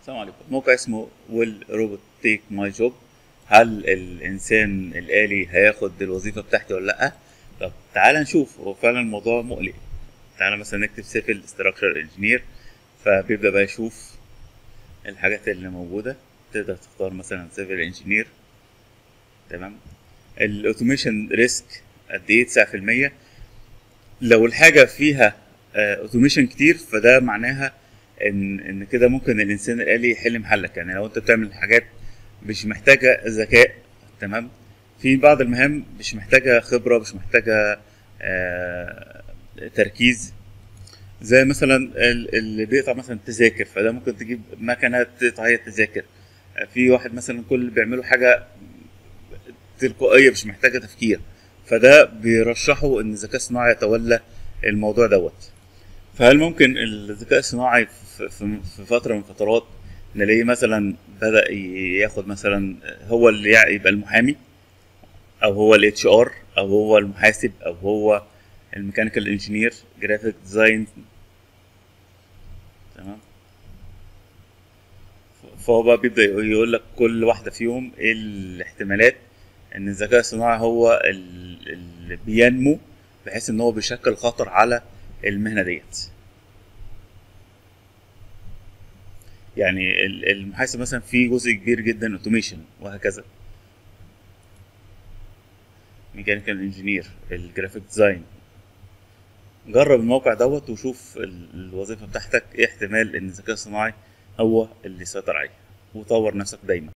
السلام عليكم موقع اسمه ويل روبوت تيك ماي جوب هل الانسان الالي هياخد الوظيفه بتاعتي ولا لا طب تعال نشوف هو فعلا الموضوع مقلق تعال مثلا نكتب سيفل ستراكشر انجينير فبيبدا بقى يشوف الحاجات اللي موجوده تقدر تختار مثلا سيفل انجينير تمام الاوتوميشن ريسك قد ايه 9% لو الحاجه فيها اوتوميشن كتير فده معناها ان ان كده ممكن الانسان الالي يحل محلك يعني لو انت بتعمل حاجات مش محتاجه ذكاء تمام في بعض المهام مش محتاجه خبره مش محتاجه آه تركيز زي مثلا اللي بيقطع مثلا تذاكر فده ممكن تجيب مكنه تقطع هي التذاكر في واحد مثلا كل اللي بيعملوا حاجه تلقائيه مش محتاجه تفكير فده بيرشحوا ان الذكاء الصناعي يتولى الموضوع دوت فهل ممكن الذكاء الصناعي في فتره من فترات نلاقيه مثلا بدا ياخد مثلا هو اللي يبقى المحامي او هو الاتش ار او هو المحاسب او هو الميكانيكال انجينير جرافيك ديزاين تمام فهو بقى بيبدا يقول لك كل واحده فيهم ايه الاحتمالات ان الذكاء الصناعي هو اللي بينمو بحيث ان هو بيشكل خطر على المهنه ديت يعني المحاسب مثلا فيه جزء كبير جدا اوتوميشن وهكذا ميكانيكال انجينير الجرافيك ديزاين جرب الموقع دوت وشوف الوظيفه بتاعتك ايه احتمال ان الذكاء الصناعي هو اللي يسيطر عليها وطور نفسك دايما